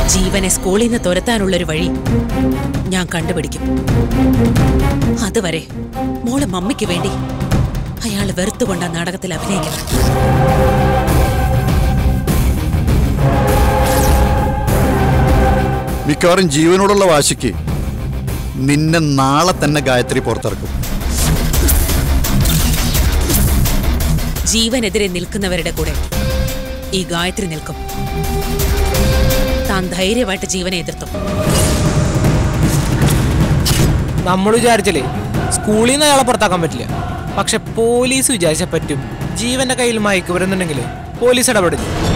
ജീവനെ സ്കൂളിൽ നിന്ന് തുരത്താനുള്ളൊരു വഴി ഞാൻ കണ്ടുപിടിക്കും അതുവരെ മോളെ മമ്മിക്ക് വേണ്ടി അയാൾ വെറുത്തുകൊണ്ട് ആ നാടകത്തിൽ അഭിനയിക്കണം മിക്കവാറും ജീവനോടുള്ള വാശിക്ക് നിന്നെ നാളെ തന്നെ ഗായത്രി പുറത്തിറക്കും ജീവനെതിരെ നിൽക്കുന്നവരുടെ കൂടെ ഈ ഗായത്രി നിൽക്കും താൻ ധൈര്യമായിട്ട് ജീവനെ എതിർത്തും നമ്മൾ വിചാരിച്ചാലേ സ്കൂളിൽ നിന്ന് അയാളെ പുറത്താക്കാൻ പറ്റില്ല പക്ഷെ പോലീസ് വിചാരിച്ചാൽ പറ്റും ജീവന്റെ കയ്യിൽ മയക്കുവരുന്നുണ്ടെങ്കിൽ പോലീസ് ഇടപെടില്ല